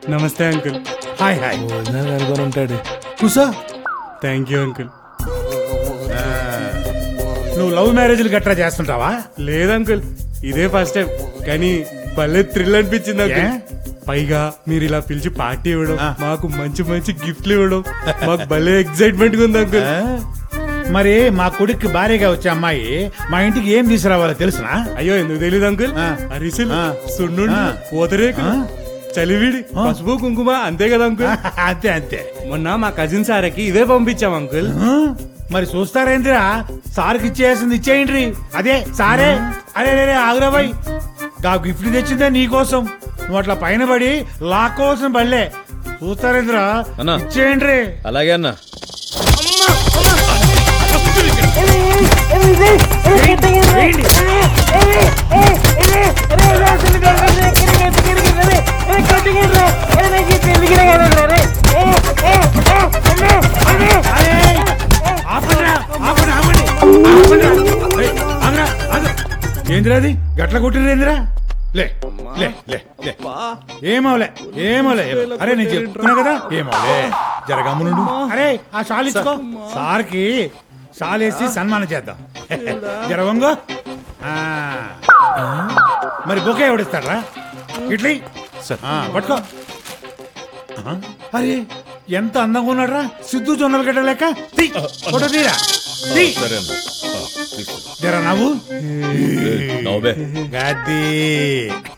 నమస్తే uncle hi hi భోజనాలు అనుకొని ఉంటాడు కూసో థ్యాంక్ యూ అంకుల్ నువ్వు లవ్ మ్యారేజ్లు గట్రా చేస్తుంటావా లేదు అంకుల్ ఇదే ఫస్ట్ టైం కానీ భలే థ్రిల్ అనిపించింది అంకుల్ ఏ? పైగా మీరు ఇలా పిలిచి పార్టీ ఇవ్వడం ఆ. మాకు మంచి మంచి గిఫ్ట్లు ఇవ్వడం మాకు భలే ఎక్సైట్మెంట్ గా ఉంది అంకుల్ ఆ? మరి మా కొడుక్కి భార్యగా వచ్చే అమ్మాయి మా ఇంటికి ఏం తీసుకురావాలో తెలుసునా అయ్యో ఎందుకు తెలియదు అంకుల్ ఆ. అరిసెలు ఆ. సున్నుండి ఆ. పూతరేకులు ఆ. చలివిడి ఆ. పసుపు కుంకుమ అంతే కదా అంకుల్ అంతే అంతే మొన్న మా కజిన్ సారకి ఇవే పంపించాం అంకుల్ ఆ? మరి చూస్తారేంటిరా సార్కి ఇచ్చేసింది ఇచ్చేయండి అదే సారే అరే రే ఆగురాబాయ్ గా గిఫ్ట్ తెచ్చిందే నీకోసం నువ్వు అట్లా పైన పడి లాక్కోవాల్సిన బళ్ళే చూస్తారేంద్రా అన్నా. ఇచ్చేయండి అలాగే అన్న ఆపండిరా, ఆపండి, ఆపండి, ఆపండిరా. ఏయ్, ఆగురా, ఆగు. ఏందిరా అది గట్ల కొట్టిరేందిరా లే లే లే లే ఏమోలే ఏమోలే అరే నేను చెప్తున్నా కదా ఏమోలే జరగమ్మునుండు అరే ఆ షాల్ ఇచ్చుకో సార్కి షాల్ వేసి సన్మానం చేద్దాం జరగంగో ఆ. మరి బొకే ఎవడిస్తాడ్రా ఇట్లీ ఆ, పట్టుకో ఆ, అరే ఎంత అందంగా ఉన్నాడ్రా సిద్ధు జొన్నలు గడ్డ లెక్క తీ, ఫోటో తీరా తీ. సరే అన్న ఆ, తీసుకో. జర నవ్వు నవ్వే గది